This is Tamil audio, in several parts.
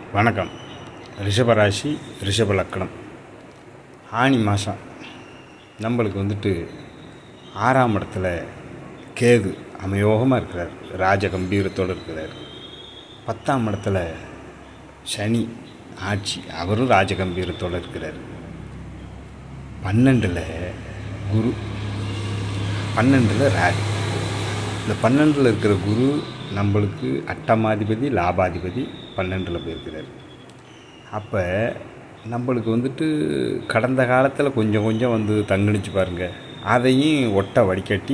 வணக்கம் ரிஷபராசி ரிஷப லக்கணம் ஆனி மாதம் நம்மளுக்கு வந்துட்டு ஆறாம் இடத்துல கேது அமையோகமாக இருக்கிறார் ராஜ கம்பீரத்தோடு இருக்கிறார் பத்தாம் இடத்துல சனி ஆட்சி அவரும் ராஜ கம்பீரத்தோடு இருக்கிறார் பன்னெண்டில் குரு பன்னெண்டில் ராகு இந்த பன்னெண்டில் இருக்கிற குரு நம்மளுக்கு அட்டமாதிபதி லாபாதிபதி பன்னெண்டில் போயிருக்கிறார் அப்போ நம்மளுக்கு வந்துட்டு கடந்த காலத்தில் கொஞ்சம் கொஞ்சம் வந்து தங்கணிச்சு பாருங்கள் அதையும் ஒட்டை வடிகட்டி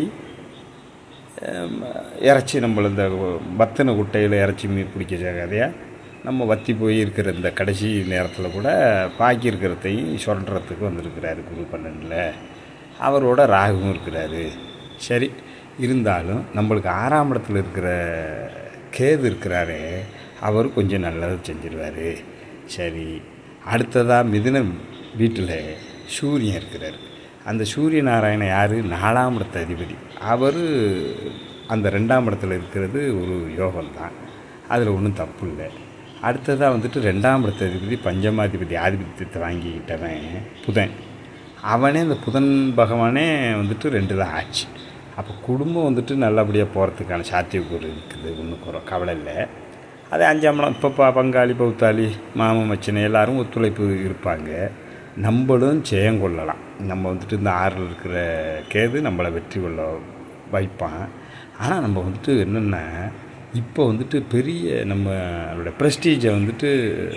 ஹம், இறைச்சி நம்மள இந்த பத்தின குட்டையில் இறைச்சி மீன் பிடிக்க கதையாக நம்ம வத்தி போய் இருக்கிற இந்த கடைசி நேரத்தில் கூட பாக்கி இருக்கிறதையும் சுரண்டுறதுக்கு வந்திருக்கிறாரு குரு பன்னெண்டில் அவரோட ராகுவும் இருக்கிறாரு சரி இருந்தாலும் நம்மளுக்கு ஆறாம் இடத்துல இருக்கிற கேது இருக்கிறாரே அவர் கொஞ்சம் நல்லது செஞ்சிருவார் சரி அடுத்ததாக மிதுன வீட்டில் சூரியன் இருக்கிறார் அந்த சூரிய நாராயணன் யார் நாலாம் இடத்த அதிபதி அவர் அந்த ரெண்டாம் இடத்துல இருக்கிறது ஒரு யோகம்தான் அதில் ஒன்றும் தப்பு இல்லை அடுத்ததாக வந்துட்டு ரெண்டாம் இடத்த அதிபதி பஞ்சமாதிபதி ஆதிபத்தியத்தை வாங்கிக்கிட்டவன் புதன் அவனே இந்த புதன் பகவானே வந்துட்டு ரெண்டு தான் ஆச்சு அப்போ குடும்பம் வந்துட்டு நல்லபடியாக போகிறதுக்கான சாத்தியக்கூறு இருக்குது ஒன்றும் குறை கவலை இல்லை அதே அஞ்சாம் இடம் இப்போ ப- பங்காளி பௌத்தாளி மாமன் மச்சினை எல்லாரும் ஒத்துழைப்பு இருப்பாங்க நம்மளும் ஜெயம் கொள்ளலாம் நம்ம வந்துட்டு இந்த ஆறில் இருக்கிற கேது நம்மளை வெற்றி கொள்ள வைப்பான் ஆனால் நம்ம வந்துட்டு என்னென்னா இப்போ வந்துட்டு பெரிய நம்மளோட ப்ரெஸ்டீஜை வந்துட்டு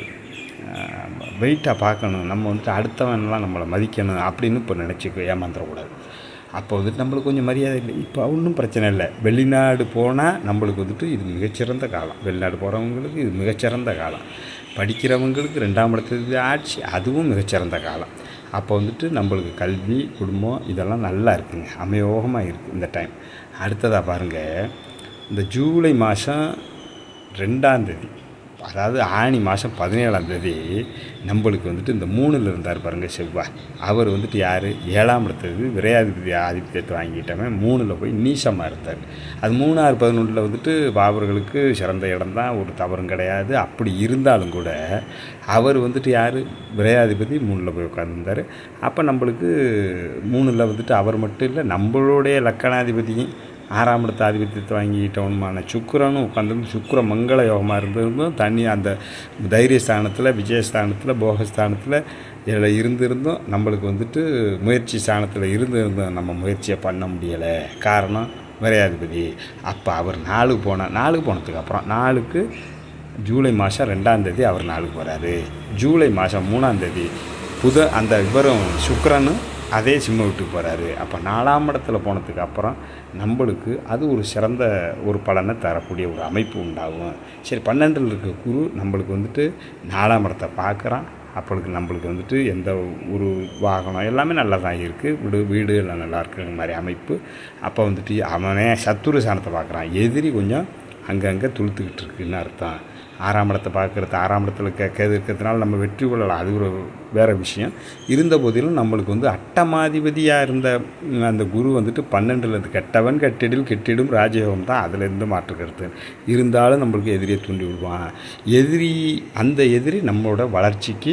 வெயிட்டாக பார்க்கணும் நம்ம வந்துட்டு அடுத்தவன்லாம் நம்மளை மதிக்கணும் அப்படின்னு இப்போ நினச்சிக்க ஏமாந்துடக்கூடாது அப்போ வந்துட்டு நம்மளுக்கு கொஞ்சம் மரியாதை இல்லை இப்போ ஒன்றும் பிரச்சனை இல்லை வெளிநாடு போனால் நம்மளுக்கு வந்துட்டு இது மிகச்சிறந்த காலம் வெளிநாடு போகிறவங்களுக்கு இது மிகச்சிறந்த காலம் படிக்கிறவங்களுக்கு ரெண்டாம் இடத்துல ஆட்சி அதுவும் மிகச்சிறந்த காலம் அப்போ வந்துட்டு நம்மளுக்கு கல்வி குடும்பம் இதெல்லாம் நல்லா இருக்குங்க அமையோகமாக இருக்குது இந்த டைம் அடுத்ததாக பாருங்கள் இந்த ஜூலை மாதம் ரெண்டாம் தேதி அதாவது ஆனி மாதம் பதினேழாம் தேதி நம்மளுக்கு வந்துட்டு இந்த மூணில் இருந்தார் பாருங்கள் செவ்வாய் அவர் வந்துட்டு யார் ஏழாம் இடத்துக்கு விரையாதிபதி ஆதித்யத்தை வாங்கிட்டவன் மூணில் போய் நீசமாக இருந்தார் அது மூணாறு பதினொன்றில் வந்துட்டு பாபர்களுக்கு சிறந்த இடம் தான் ஒரு தவறும் கிடையாது அப்படி இருந்தாலும் கூட அவர் வந்துட்டு யார் விரையாதிபதி மூணில் போய் உட்காந்துருந்தார் அப்போ நம்மளுக்கு மூணில் வந்துட்டு அவர் மட்டும் இல்லை நம்மளுடைய லக்கணாதிபதியும் ஆறாம் இடத்த ஆதிபத்தியத்தை வாங்கிட்டவனுமான சுக்கிரனும் உட்காந்து சுக்கிர மங்கள யோகமாக இருந்திருந்தும் தண்ணி அந்த தைரியஸ்தானத்தில் விஜயஸ்தானத்தில் போகஸ்தானத்தில் இதில் இருந்திருந்தும் நம்மளுக்கு வந்துட்டு முயற்சி ஸ்தானத்தில் இருந்திருந்தும் நம்ம முயற்சியை பண்ண முடியலை காரணம் விரையாதிபதி அப்போ அவர் நாளுக்கு போனார் நாளுக்கு போனதுக்கு அப்புறம் நாளுக்கு ஜூலை மாதம் ரெண்டாம் தேதி அவர் நாளுக்கு வராரு ஜூலை மாதம் மூணாம் தேதி புத அந்த இவரும் சுக்கிரனும் அதே சிம்ம வீட்டுக்கு போகிறாரு அப்போ நாலாம் இடத்துல போனதுக்கு அப்புறம் நம்மளுக்கு அது ஒரு சிறந்த ஒரு பலனை தரக்கூடிய ஒரு அமைப்பு உண்டாகும் சரி பன்னெண்டில் இருக்க குரு நம்மளுக்கு வந்துட்டு நாலாம் இடத்தை பார்க்குறான் அப்பளுக்கு நம்மளுக்கு வந்துட்டு எந்த ஒரு வாகனம் எல்லாமே நல்லா தான் இருக்குது வீடு வீடு எல்லாம் நல்லா இருக்கிற மாதிரி அமைப்பு அப்போ வந்துட்டு அவனே சத்துரு சாணத்தை பார்க்குறான் எதிரி கொஞ்சம் அங்கங்கே துளுத்துக்கிட்டு இருக்குன்னு அர்த்தம் ஆறாம் இடத்தை பார்க்குறது ஆறாம் இடத்துல கே கேது இருக்கிறதுனால நம்ம வெற்றி கொள்ளலாம் அது ஒரு வேறு விஷயம் இருந்த போதிலும் நம்மளுக்கு வந்து அட்டமாதிபதியாக இருந்த ம், அந்த குரு வந்துட்டு பன்னெண்டில் இருந்து கெட்டவன் கெட்டிடில் கெட்டிடும் ராஜயோகம் தான் அதுலேருந்து மாற்று கருத்து இருந்தாலும் நம்மளுக்கு எதிரியை தூண்டி விடுவான் எதிரி அந்த எதிரி நம்மளோட வளர்ச்சிக்கு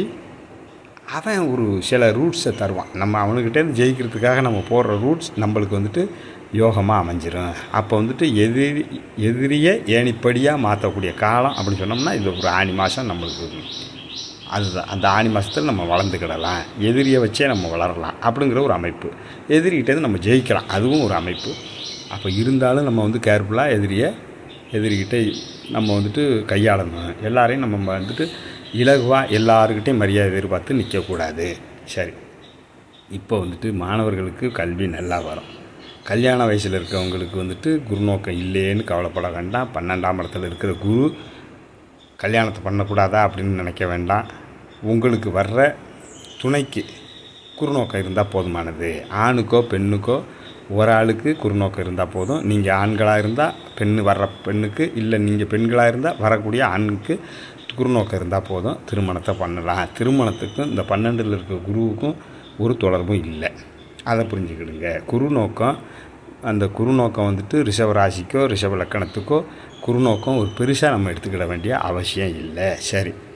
அவன் ஒரு சில ரூட்ஸை தருவான் நம்ம அவனுக்கிட்டேருந்து ஜெயிக்கிறதுக்காக நம்ம போடுற ரூட்ஸ் நம்மளுக்கு வந்துட்டு யோகமாக அமைஞ்சிரும் அப்போ வந்துட்டு எதிரி எதிரியை ஏணிப்படியாக மாற்றக்கூடிய காலம் அப்படின்னு சொன்னோம்னா இது ஒரு ஆணி மாதம் நம்மளுக்கு அதுதான் அந்த ஆணி மாதத்தில் நம்ம வளர்ந்துக்கிடலாம் எதிரியை வச்சே நம்ம வளரலாம் அப்படிங்கிற ஒரு அமைப்பு எதிரிகிட்டேருந்து நம்ம ஜெயிக்கலாம் அதுவும் ஒரு அமைப்பு அப்போ இருந்தாலும் நம்ம வந்து கேர்ஃபுல்லாக எதிரியை எதிரிகிட்ட நம்ம வந்துட்டு கையாளணும் எல்லாரையும் நம்ம வந்துட்டு இலகுவாக எல்லாருக்கிட்டையும் மரியாதை எதிர்பார்த்து நிற்கக்கூடாது சரி இப்போ வந்துட்டு மாணவர்களுக்கு கல்வி நல்லா வரும் கல்யாண வயசில் இருக்கவங்களுக்கு வந்துட்டு குருநோக்கம் இல்லையேன்னு கவலைப்பட வேண்டாம் பன்னெண்டாம் இடத்துல இருக்கிற குரு கல்யாணத்தை பண்ணக்கூடாதா அப்படின்னு நினைக்க வேண்டாம் உங்களுக்கு வர்ற துணைக்கு குறுநோக்கம் இருந்தால் போதுமானது ஆணுக்கோ பெண்ணுக்கோ ஒரு ஆளுக்கு குறுநோக்கம் இருந்தால் போதும் நீங்கள் ஆண்களாக இருந்தால் பெண்ணு வர்ற பெண்ணுக்கு இல்லை நீங்கள் பெண்களாக இருந்தால் வரக்கூடிய ஆணுக்கு குறுநோக்கம் இருந்தால் போதும் திருமணத்தை பண்ணலாம் திருமணத்துக்கும் இந்த பன்னெண்டில் இருக்க குருவுக்கும் ஒரு தொடர்பும் இல்லை அதை புரிஞ்சுக்கிடுங்க குறுநோக்கம் அந்த குறுநோக்கம் வந்துட்டு ரிஷப ராசிக்கோ ரிஷப லக்கணத்துக்கோ குறுநோக்கம் ஒரு பெருசாக நம்ம எடுத்துக்கிட வேண்டிய அவசியம் இல்லை சரி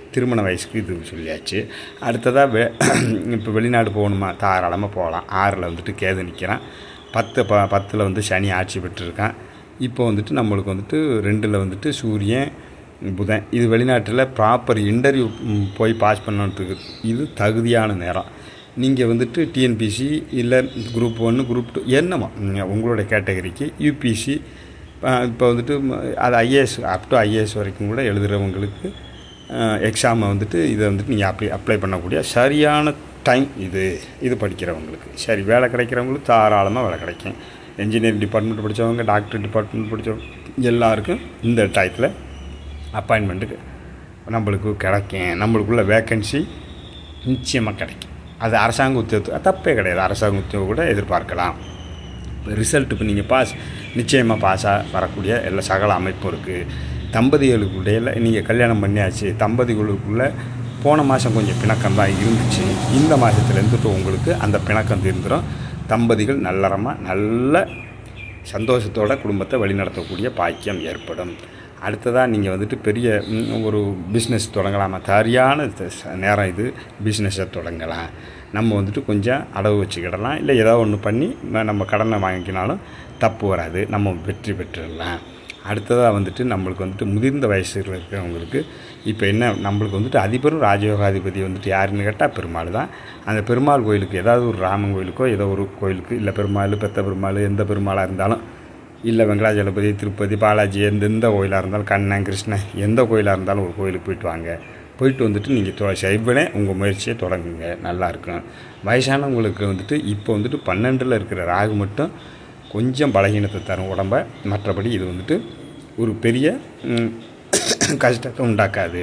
திருமண வயசுக்கு இது சொல்லியாச்சு அடுத்ததாக வெ இப்போ வெளிநாடு போகணுமா தாராளமாக போகலாம் ஆறில் வந்துட்டு கேது நிற்கிறான் பத்து ப பத்தில் வந்து சனி ஆட்சி பெற்றிருக்கான் இப்போ வந்துட்டு நம்மளுக்கு வந்துட்டு ரெண்டில் வந்துட்டு சூரியன் புதன் இது வெளிநாட்டில் ப்ராப்பர் இன்டர்வியூ போய் பாஸ் பண்ணுறதுக்கு இது தகுதியான நேரம் நீங்கள் வந்துட்டு டிஎன்பிசி இல்லை குரூப் ஒன்று குரூப் டூ என்னமோ நீங்க உங்களோட கேட்டகரிக்கு யூபிசி இப்போ வந்துட்டு ம- அது ஐஏஎஸ் அப் டு ஐஏஎஸ் வரைக்கும் கூட எழுதுகிறவங்களுக்கு எக்ஸாமை வந்துட்டு இதை வந்துட்டு நீங்கள் அப்ளை அப்ளை பண்ணக்கூடிய சரியான டைம் இது இது படிக்கிறவங்களுக்கு சரி வேலை கிடைக்கிறவங்களுக்கு தாராளமாக வேலை கிடைக்கும் இன்ஜினியரிங் டிபார்ட்மெண்ட் படித்தவங்க டாக்டர் டிபார்ட்மெண்ட் படித்தவங்க எல்லாருக்கும் இந்த டயத்தில் அப்பாயின்மெண்ட்டுக்கு நம்மளுக்கு கிடைக்கும் நம்மளுக்குள்ள வேக்கன்சி நிச்சயமாக கிடைக்கும் அது அரசாங்க உத்தியோகத்து அது தப்பே கிடையாது அரசாங்க உத்தியோகம் கூட எதிர்பார்க்கலாம் ரிசல்ட் இப்போ நீங்கள் பாஸ் நிச்சயமாக பாஸாக வரக்கூடிய எல்லா சகல அமைப்பும் இருக்குது தம்பதிகளுக்குடைய நீங்கள் கல்யாணம் பண்ணியாச்சு தம்பதிகளுக்குள்ளே போன மாதம் கொஞ்சம் பிணக்கம் தான் இருந்துச்சு இந்த மாதத்துலேருந்துட்டு உங்களுக்கு அந்த பிணக்கம் தீர்ந்துடும் தம்பதிகள் நல்லறமாக நல்ல சந்தோஷத்தோட குடும்பத்தை வழிநடத்தக்கூடிய பாக்கியம் ஏற்படும் அடுத்ததாக நீங்கள் வந்துட்டு பெரிய ம், ஒரு பிஸ்னஸ் தொடங்கலாமா சரியான த- ச- நேரம் இது பிஸ்னஸை தொடங்கலாம் நம்ம வந்துட்டு கொஞ்சம் அடவு வச்சுக்கிடலாம் இல்லை ஏதோ ஒன்று பண்ணி ம- நம்ம கடனை வாங்கிக்கினாலும் தப்பு வராது நம்ம வெற்றி பெற்றுடலாம் அடுத்ததாக வந்துட்டு நம்மளுக்கு வந்துட்டு முதிர்ந்த வயசில் இருக்கிறவங்களுக்கு இப்போ என்ன நம்மளுக்கு வந்துட்டு அதிபரும் ராஜயோகாதிபதி வந்துட்டு யாருன்னு கேட்டால் பெருமாள் தான் அந்த பெருமாள் கோயிலுக்கு ஏதாவது ஒரு ராமன் கோயிலுக்கோ ஏதோ ஒரு கோயிலுக்கு இல்லை பெருமாள் பெத்த பெருமாள் எந்த பெருமாளாக இருந்தாலும் இல்லை வெங்கடாஜலபதி திருப்பதி பாலாஜி எந்த எந்த கோயிலாக இருந்தாலும் கண்ணன் கிருஷ்ணன் எந்த கோயிலாக இருந்தாலும் ஒரு கோயிலுக்கு போயிட்டு வாங்க போயிட்டு வந்துட்டு நீங்கள் செய்வனே உங்கள் முயற்சியை தொடங்குங்க நல்லாயிருக்கும் வயசானவங்களுக்கு வந்துட்டு இப்போ வந்துட்டு பன்னெண்டில் இருக்கிற ராகு மட்டும் கொஞ்சம் பலகீனத்தை தரும் உடம்ப மற்றபடி இது வந்துட்டு ஒரு பெரிய ம், கஷ்டத்தை உண்டாக்காது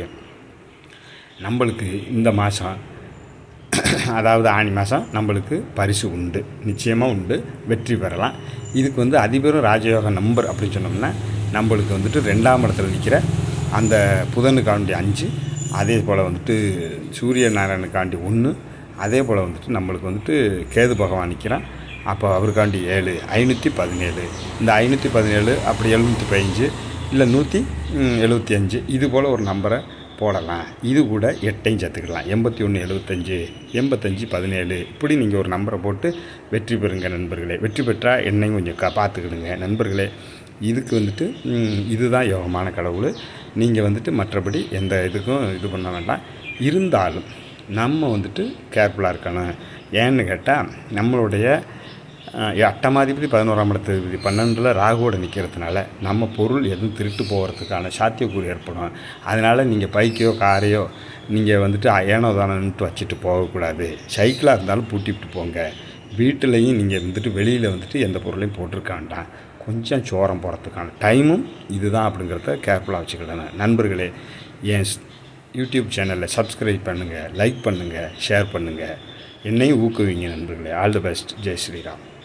நம்மளுக்கு இந்த மாதம் அதாவது ஆணி மாதம் நம்மளுக்கு பரிசு உண்டு நிச்சயமாக உண்டு வெற்றி பெறலாம் இதுக்கு வந்து அதிபரும் ராஜயோக நம்பர் அப்படின்னு சொன்னோம்னா நம்மளுக்கு வந்துட்டு ரெண்டாம் இடத்துல நிற்கிற அந்த புதனுக்காண்டி அஞ்சு அதே போல் வந்துட்டு சூரிய நாராயணுக்காண்டி ஒன்று அதே போல் வந்துட்டு நம்மளுக்கு வந்துட்டு கேது பகவான் நிற்கிறான் அப்போ அவருக்காண்டி ஏழு ஐநூற்றி பதினேழு இந்த ஐநூற்றி பதினேழு அப்படி எழுநூற்றி பதினஞ்சு இல்லை நூற்றி எழுபத்தி அஞ்சு இது போல் ஒரு நம்பரை போடலாம் இது கூட எட்டையும் சேர்த்துக்கலாம் எண்பத்தி ஒன்று எழுபத்தஞ்சு எண்பத்தஞ்சு பதினேழு இப்படி நீங்கள் ஒரு நம்பரை போட்டு வெற்றி பெறுங்க நண்பர்களே வெற்றி பெற்றால் என்னையும் கொஞ்சம் கா பார்த்துக்கிடுங்க நண்பர்களே இதுக்கு வந்துட்டு ம், இதுதான் யோகமான கடவுள் நீங்கள் வந்துட்டு மற்றபடி எந்த இதுக்கும் இது பண்ண வேண்டாம் இருந்தாலும் நம்ம வந்துட்டு கேர்ஃபுல்லாக இருக்கணும் ஏன்னு கேட்டால் நம்மளுடைய அஹ், அட்டமாதிபதி பதினோராம் இடத்து பன்னெண்டில் ராகுவோட நிற்கிறதுனால நம்ம பொருள் எதுவும் திருட்டு போகிறதுக்கான சாத்தியக்கூறு ஏற்படும் அதனால் நீங்கள் பைக்கையோ காரையோ நீங்கள் வந்துட்டு ஏனோ தானோன்ட்டு வச்சுட்டு போகக்கூடாது சைக்கிளாக இருந்தாலும் பூட்டிவிட்டு போங்க வீட்டிலையும் நீங்கள் வந்துட்டு வெளியில் வந்துட்டு எந்த பொருளையும் போட்டிருக்க வேண்டாம் கொஞ்சம் சோரம் போகிறதுக்கான டைமும் இதுதான் அப்படிங்கிறத கேர்ஃபுல்லாக வச்சுக்கிடணும் நண்பர்களே என் ஸ்- யூடியூப் சேனலில் சப்ஸ்கிரைப் பண்ணுங்கள் லைக் பண்ணுங்கள் ஷேர் பண்ணுங்கள் என்னையும் ஊக்குவிங்க நண்பர்களே ஆல் தி பெஸ்ட் ஜெய் ஸ்ரீராம்